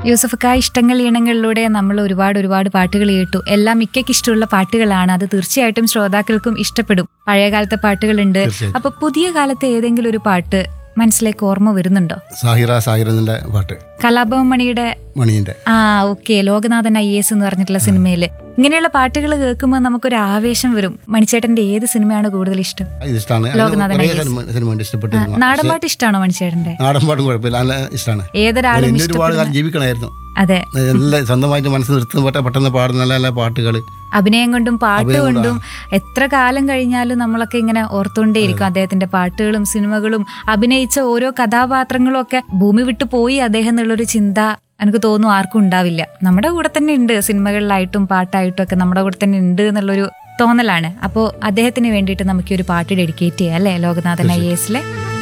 യൂസഫക്ക ഇഷ്ടങ്ങൾ ഈണങ്ങളിലൂടെ നമ്മൾ ഒരുപാട് ഒരുപാട് പാട്ടുകൾ കേട്ടു എല്ലാം മിക്കയ്ക്ക് ഇഷ്ടമുള്ള പാട്ടുകളാണ് അത് തീർച്ചയായിട്ടും ശ്രോതാക്കൾക്കും ഇഷ്ടപ്പെടും പഴയകാലത്തെ പാട്ടുകളുണ്ട് തീർച്ചയായും. അപ്പൊ പുതിയ കാലത്തെ ഏതെങ്കിലും ഒരു പാട്ട് മനസ്സിലേക്ക് ഓർമ്മ വരുന്നുണ്ടോ സാഹിറ സാഹിറിന്റെ പാട്ട് കലാഭവൻ മണിയുടെ മണീന്റെ ആ ഓക്കെ ലോകനാഥൻ ഐ എസ് എന്ന് പറഞ്ഞിട്ടുള്ള സിനിമയില് ഇങ്ങനെയുള്ള പാട്ടുകൾ കേൾക്കുമ്പോൾ നമുക്കൊരു ആവേശം വരും മണിച്ചേട്ടന്റെ ഏത് സിനിമയാണ് കൂടുതൽ ഇഷ്ടം ഇത് ഇഷ്ടമാണ് ലോകനാഥൻ കുറേ അയ്യസ്. സിനിമ സിനിമ ഉണ്ട് ഇഷ്ടപ്പെട്ട സിനിമ. നാടൻ പാട്ട് ഇഷ്ടമാണോ മണിച്ചേട്ടന്റെ നാടൻ പാട്ടും കുഴപ്പമില്ല നല്ല ഇഷ്ടമാണ് ഏതൊരാളും ഇനി ഒരുപാട് ഇഷ്ടപ്പെടുന്ന കാലം ജീവിക്കണമായിരുന്നു അതെ നല്ല സ്വന്തമായിട്ട് മനസ്സ് നിർത്തുന്ന പെട്ട പെട്ടെന്ന് പാടുന്ന നല്ല നല്ല പാട്ടുകൾ അഭിനയം കൊണ്ടും പാട്ട് അഭിനയം കൊണ്ടും എത്ര കാലം കഴിഞ്ഞാലും നമ്മളൊക്കെ ഇങ്ങനെ ഓർത്തുകൊണ്ടേയിരിക്കും അദ്ദേഹത്തിന്റെ പാട്ടുകളും സിനിമകളും അഭിനയിച്ച ഓരോ കഥാപാത്രങ്ങളും ഒക്കെ ഭൂമി വിട്ടു പോയി അദ്ദേഹം എന്നുള്ളൊരു ചിന്ത എനിക്ക് തോന്നുന്നു ആർക്കും ഉണ്ടാവില്ല നമ്മുടെ കൂടെ തന്നെ ഉണ്ട് സിനിമകളിലായിട്ടും പാട്ടായിട്ടും ഒക്കെ നമ്മുടെ കൂടെ തന്നെ ഉണ്ട് എന്നുള്ളൊരു തോന്നലാണ് അപ്പോൾ അദ്ദേഹത്തിന് വേണ്ടിയിട്ട് നമുക്ക് ഈ ഒരു പാട്ട് ഡെഡിക്കേറ്റ് ചെയ്യാം അല്ലേ ലോകനാഥൻ ഐ എസിലെ